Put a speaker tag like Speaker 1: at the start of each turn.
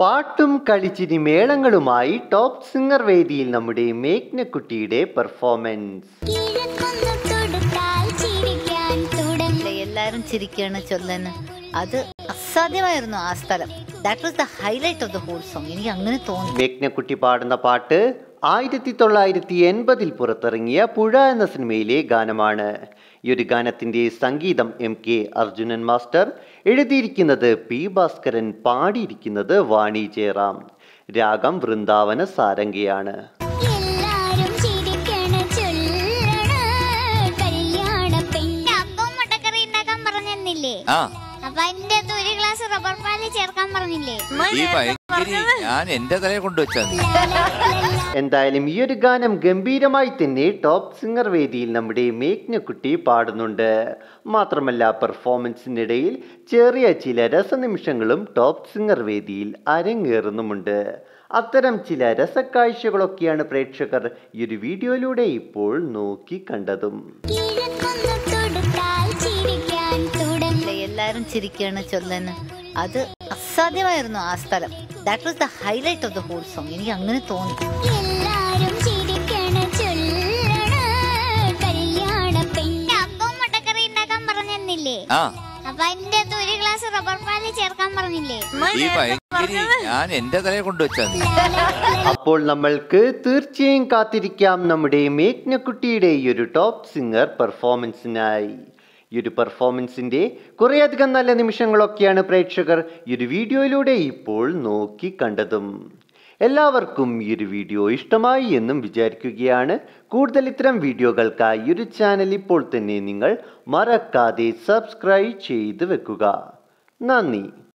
Speaker 1: പാട്ടും കളിച്ചിരി മേളങ്ങളുമായി top singer വേദിയിൽ നമ്മുടെ മേഘ്നക്കുട്ടിയുടെ പെർഫോമൻസ്
Speaker 2: കിഴക്കൊന്നു തൊടുത്താൽ ചിരിക്കാൻ തുടങ്ങും
Speaker 3: ഇല്ല, എല്ലാരും ചിരിക്കാണ് ചൊല്ലന് അത് അസാധ്യമായിരുന്നു ആ സ്ഥലം that was the highlight of the whole song എനിക്ക് അങ്ങനെ തോന്നി
Speaker 1: മേഘ്നക്കുട്ടി പാടുന്ന പാട്ട് ആയിരത്തി തൊള്ളായിരത്തി എൺപതിൽ പുറത്തിറങ്ങിയ പുഴ എന്ന സിനിമയിലെ ഗാനമാണ് ഈ ഒരു ഗാനത്തിന്റെ സംഗീതം എം കെ അർജുനൻ മാസ്റ്റർ എഴുതിയിരിക്കുന്നത് പി ഭാസ്കരൻ പാടിയിരിക്കുന്നത് വാണി ജയറാം രാഗം വൃന്ദാവന സാരംഗിയാണ്
Speaker 2: എല്ലാരും ചിരിക്കണ ചൊല്ലണ കല്യാണ പെണ്ണ് അപ്പം മുട്ടക്കറി ഉണ്ടാക്കാൻ പറഞ്ഞെന്നില്ലേ
Speaker 4: ആ
Speaker 2: അപ്പൊ അതിന്റെ അകത്ത് ഒരു ഗ്ലാസ് റബ്ബർ പാല് ചേർക്കാൻ പറഞ്ഞില്ലേ
Speaker 4: ഈ ഭയങ്കര ഞാൻ എന്റെ തലയെ കൊണ്ടുവച്ചാ
Speaker 1: എന്തായാലും ഈ ഒരു ഗാനം ഗംഭീരമായി തന്നെ ടോപ്പ് സിംഗർ വേദിയിൽ നമ്മുടെ മേഘ്നക്കുട്ടി പാടുന്നുണ്ട് മാത്രമല്ല പെർഫോമൻസിനിടയിൽ ചെറിയ ചില രസനിമിഷങ്ങളും ടോപ്പ് സിംഗർ വേദിയിൽ അരങ്ങേറുന്നുമുണ്ട് അത്തരം ചില രസക്കാഴ്ചകളൊക്കെയാണ് പ്രേക്ഷകർ ഈ ഒരു വീഡിയോയിലൂടെ ഇപ്പോൾ നോക്കി കണ്ടതും
Speaker 2: കിഴക്കൊന്നു തൊടുത്താൽ ചിരിക്കാൻ തുടങ്ങും
Speaker 3: ഇല്ല, എല്ലാരും ചിരിക്കാണ് ചൊല്ലന് അത് അസാധ്യമായിരുന്നു ആ സ്ഥലം that was the highlight of the whole song എനിക്ക് അങ്ങനെ തോന്നി
Speaker 2: എല്ലാരും ചിരിക്കണ ചൊല്ലണ കല്യാണ പെണ്ണ് അപ്പം മുട്ടക്കറി ഉണ്ടാക്കാൻ പറഞ്ഞെന്നില്ലേ
Speaker 4: ആ
Speaker 2: അപ്പൊ അതിന്റെ അകത്ത് ഒരു ഗ്ലാസ് റബ്ബർ പാല് ചേർക്കാൻ പറഞ്ഞില്ലേ
Speaker 4: ഈ ഭയങ്കര ഞാൻ എന്റെ തലയെ കൊണ്ടുവച്ചാ
Speaker 1: അപ്പോൾ നമ്മൾക്ക് തീർച്ചയായും കാത്തിരിക്കാം നമ്മുടെ മേഘ്നക്കുട്ടിയുടെ ഈ ഒരു ടോപ്പ് സിംഗർ പെർഫോമൻസിനായി ഈ ഒരു പെർഫോമൻസിന്റെ കുറേയധികം നല്ല നിമിഷങ്ങളൊക്കെയാണ് പ്രേക്ഷകർ ഈ ഒരു വീഡിയോയിലൂടെ ഇപ്പോൾ നോക്കി കണ്ടതും എല്ലാവർക്കും ഈ ഒരു വീഡിയോ ഇഷ്ടമായി എന്നും വിചാരിക്കുകയാണ് കൂടുതൽ ഇത്തരം വീഡിയോകൾക്കായി ഈ ഒരു ചാനൽ ഇപ്പോൾ തന്നെ നിങ്ങൾ മറക്കാതെ സബ്സ്ക്രൈബ് ചെയ്ത് വെക്കുക നന്ദി